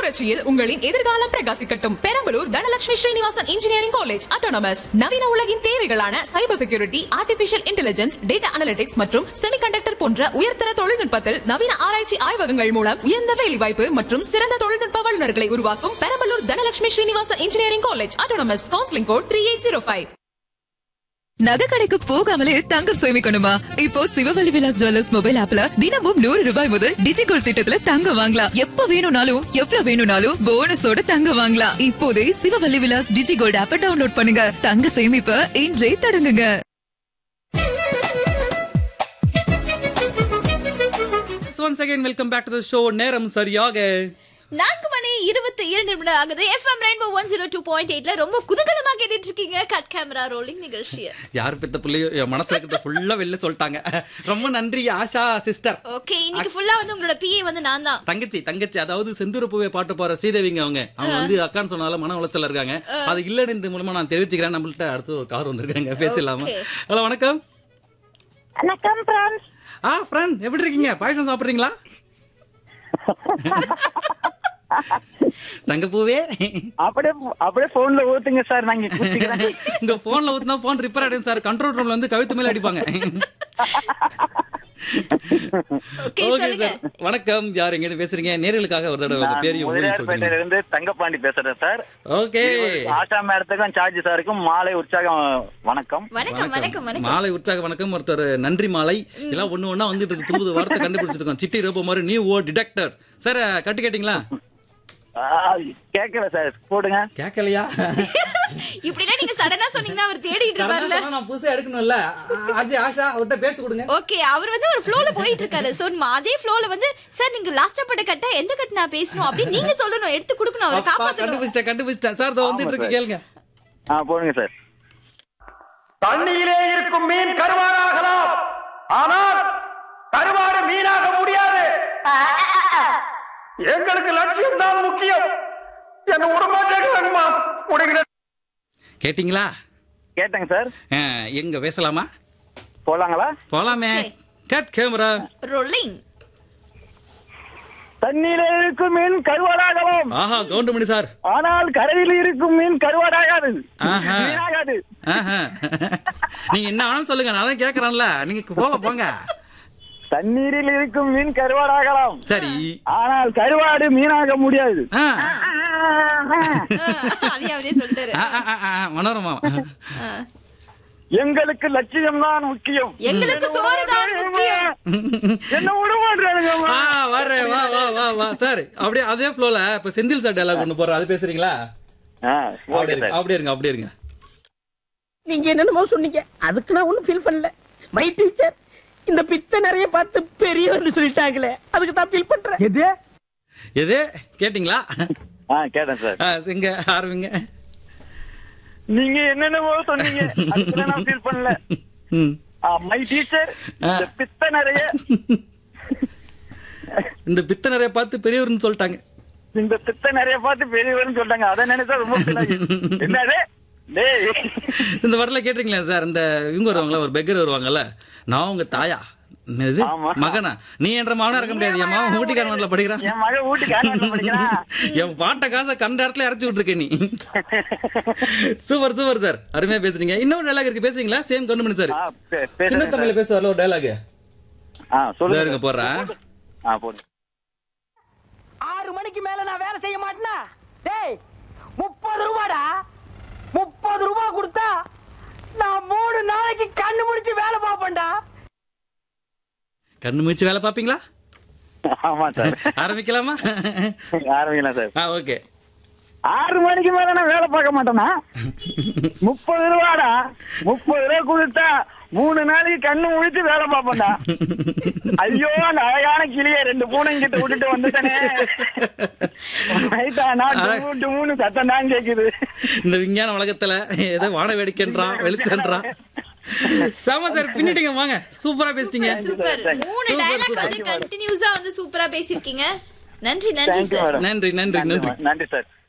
புரட்சியில் உங்களின் எதிர்காலம் பிரகாசிக்கட்டும் Perambalur Dhanalakshmi Srinivasan engineering college autonomous நவீன உலகின் தேவைகளான cyber security artificial intelligence data analytics மற்றும் செமிகண்டக்டர் போன்ற உயர்தர தொழில்நுட்பத்தில் நவீன ஆராய்ச்சி ஆய்வகங்கள் மூலம் உயர்ந்த வேலைவாய்ப்பு மற்றும் சிறந்த தொழில்நுட்ப வல்லுநர்களை உருவாக்கும் Perambalur Dhanalakshmi Srinivasan engineering college autonomous counselling code three eight zero five நகை கடைக்கு போகாமலே தங்கம் சேமிக்கணுமா இப்போ சிவவல்லி விலாஸ் ஜுவல்லர்ஸ் மொபைல் ஆப்ல தினமும் நூறு ரூபாய் முதல் டிஜிகோல் திட்டத்துல தங்கம் வாங்கலாம் எப்ப வேணும்னாலும் எவ்வளவு வேணும்னாலும் போனஸோட தங்கம் வாங்கலாம் இப்போதே சிவவல்லி விலாஸ் டிஜிகோல்ட் ஆப்பை டவுன்லோட் பண்ணுங்க தங்க சேமிப்ப இன்றே தொடங்குங்க once again welcome back to the show நேரம் சரியாக நான்கு மணி இருபத்தி இரண்டு நிமிடம் ஆகுது FM Rainbow one zero two point எயிட்ல ரொம்ப குதூகலமா கேட்டுட்டு இருக்கீங்க கட் கேமரா ரோலிங் நிகழ்ச்சியை யார் பெத்த பிள்ளையோ என் மனசுல இருக்கிறத ஃபுல்லா வெளில சொல்லிட்டாங்க ரொம்ப நன்றி ஆஷா சிஸ்டர் ஓகே இன்னைக்கு ஃபுல்லா வந்து உங்களோட பிஏ வந்து நான் தான் தங்கச்சி தங்கச்சி அதாவது செந்தூர பூவை பாட்டு போற ஸ்ரீதேவிங்க அவங்க அவங்க வந்து அக்கான்னு சொன்னால மன உளைச்சல் இருக்காங்க அது இல்லன்னு இந்த மூலமா நான் தெரிவிச்சுக்கிறேன் நம்மள்ட்ட அடுத்து ஒரு கார் வந்திருக்காங்க பேசலாமா Okay. ஹலோ வணக்கம் வணக்கம் பிரான்ஸ் ஆ ஃப்ரெண்ட் எப்படி இருக்கீங்க பாயசம் சாப்பிடுறீங்களா தங்க பூவே அப்படியே அப்படியே போன்ல ஊத்துங்க சார் நாங்க குத்திக்கிறேன் உங்க போன்ல ஊத்துனா போன் ரிப்பேர் ஆயிடும் சார் கண்ட்ரோல் ரூம்ல வந்து கழுத்து மேல அடிப்பாங்க ஓகே ஓகே சொல்லுங்க சார் வணக்கம் யார் எங்க பேசுறீங்க நேர்களுக்காக ஒரு தடவை உங்க பேரையும் ஊரையும் சொல்லுங்க முதலியார்பேட்டையில இருந்து தங்கப்பாண்டி பேசுறேன் சார் ஓகே ஆஷா மேடத்துக்கும் சார்ஜ் சாருக்கும் மாலை உற்சாகம் வணக்கம் வணக்கம் வணக்கம் வணக்கம் மாலை உற்சாக வணக்கம் ஒருத்தர் நன்றி மாலை எல்லாம் ஒண்ணு ஒண்ணா வந்துட்டு இருக்கு புது புது வார்த்தை கண்டுபிடிச்சிட்டு இருக்கோம் சிட்டி ரோபோ மாதிரி நியூ ஓ டிடெக்டர் சார் கட்டு கேட்டீங்களா ஆ, கேட்கல சார் போடுங்க கேட்கலையா இப்படிலாம் நீங்க சடனா சொன்னீங்கன்னா அவர் தேடிட்டு கரெக்டா இருப்பார்ல சொன்னா நான் புதுசா எடுக்கணும்ல அஜய் ஆஷா அவர்கிட்ட பேச்சு கொடுங்க ஓகே அவர் வந்து ஒரு ஃப்ளோல போயிட்டு இருக்காரு சோ அதே ஃப்ளோல வந்து சார் நீங்க லாஸ்டா பட்ட கட்ட எந்த கட்ட நான் பேசணும் அப்படின்னு நீங்க சொல்லணும் எடுத்து கொடுக்கணும் அவரை அப்பா, காப்பாத்தணும் கண்டுபிடிச்சிட்டேன் கண்டுபிடிச்சிட்டேன் சார் இதோ வந்துட்டு இருக்கு கேளுங்க ஆ போடுங்க சார் தண்ணியிலே இருக்கும் மீன் கருவாடாகலாம் ஆனால் கருவாடு மீனாக முடியாது எங்களுக்கு லட்சியம் தான் முக்கியம் என்ன உடம்பாட்டேங்கம்மா முடிகிற கேட்டீங்களா கேட்டேங்க சார் ஆ, எங்க பேசலாமா போலாங்களா போலாமே Okay. கட் கேமரா ரோலிங் தண்ணீரில் இருக்கும் மீன் கருவாடாகலாம் ஆஹா கவுண்டமணி சார் ஆனால் கரையில் இருக்கும் மீன் கருவாடாகாது ஆஹா. மீனாகாது ஆஹா. நீங்க என்ன வேணாலும் சொல்லுங்க நான் தான் கேக்குறேன்ல நீங்க போங்க போங்க தண்ணீரில் இருக்கும் மீன் கருவாடாகலாம் சரி ஆனால் கருவாடு மீனாக முடியாது ஆ. அதே அவரே சொல்லிட்டாரு ஆ, ஆ, ஆ, ஆ, மனோரமா ஆ. எங்களுக்கு லட்சியம் தான் முக்கியம் எங்களுக்கு சோறு தான் முக்கியம் என்ன விட மாட்டானுங்க ஆ வர்றேன் வா வா வா வா சார் அப்படியே அதே ஃப்ளோல இப்ப செந்தில் சார் டயலாக் கொண்டு போறோம் அது பேசுறீங்களா அப்படி ஓகே இருங்க சார் அப்படி இருங்க அப்படி இருங்க நீங்க என்னென்னமோ சொன்னீங்க அதுக்கு நான் ஒண்ணும் ஃபீல் பண்ணல மை டீச்சர் இந்த பித்த நிறைய பார்த்து பெரியவர்னு சொல்லிட்டாங்களே அதுக்கு தான் ஃபீல் பண்றேன் எது எது கேட்டிங்களா ஆ கேட்டேன் சார் ஆ, இங்க ஆரம்பிங்க நீங்க என்னென்னமோ சொன்னீங்க அதுக்கு நான் ஃபீல் பண்ணல ம். மை டீச்சர் இந்த பித்த நிறைய இந்த பித்த நிறைய பார்த்து பெரியவர்னு சொல்லிட்டாங்க இந்த பித்த நிறைய பார்த்து பெரியவர்னு சொல்றாங்க அதை நினைச்சா ரொம்ப feel ஆகுது. என்னது டேய் இந்த வரல கேட்டிருக்கீங்களா சார் இந்த இவங்க வருவாங்களா ஒரு பெக்கர் வருவாங்கல்ல நான் உங்க தாயா என்னது ஆமா. மகனா நீ என்ற மகனா இருக்க முடியாது என் மகன் ஊட்டிக்காரன்ல படிக்கிறான் என் மகன் வீட்டு கான்வென்ட்ல படிக்கிறான் என் பாட்ட காசை கண்ட இடத்துல இறச்சி விட்டுருக்க நீ சூப்பர் சூப்பர் சார் அருமையா பேசுறீங்க இன்னொரு டைலாக் இருக்கு பேசுறீங்களா சேம் கண்டுபிடி சார் ஆ, பே- சின்ன பேசுறேன் தமிழ்ல சார். பேசுவார்ல ஒரு டைலாக் ஆ சொல்லுங்க இருங்க போடுறேன் ஆ போடுங்க ஆறு மணிக்கு மேல நான் வேலை செய்ய மாட்டேனா டேய் முப்பது ரூபாடா முப்பது ரூபாய் கொடுத்தா நான் மூணு நாளைக்கு கண்ணு முடிச்சு வேலை பார்ப்பேன்டா கண்ணு முழிச்சு வேலை பாப்பீங்களா ஆமா சார் ஆரம்பிக்கலாமா ஆரம்பிக்கலாம் சார் ஆ ஓகே ஆறு மணிக்கு மேல நான் வேலை பார்க்க மாட்டேனா முப்பது ரூபாடா முப்பது ரூபா கொடுத்தா மூணு நாளைக்கு கண்ணு முழிச்சு வேலை பார்ப்பேன்டா ஐயோ அந்த அழகான கிளிய ரெண்டு பூனை கிட்ட விட்டுட்டு வந்துட்டேனே ரைட்டா நான் டுமு டுமுன்னு சத்தம் தான் கேக்குது இந்த விஞ்ஞான உலகத்துல ஏதோ வான வேடிக்கைன்றான் வெளிச்சன்றான் செம சார் பின்னிட்டீங்க வாங்க சூப்பரா பேசிட்டீங்க சூப்பர் மூணு Super, டயலாக் super. வந்து கண்டினியூஸா வந்து சூப்பரா பேசிருக்கீங்க நன்றி நன்றி தேங்க்யூ சார் மேடம் நன்றி நன்றி நன்றி நன்றி சார்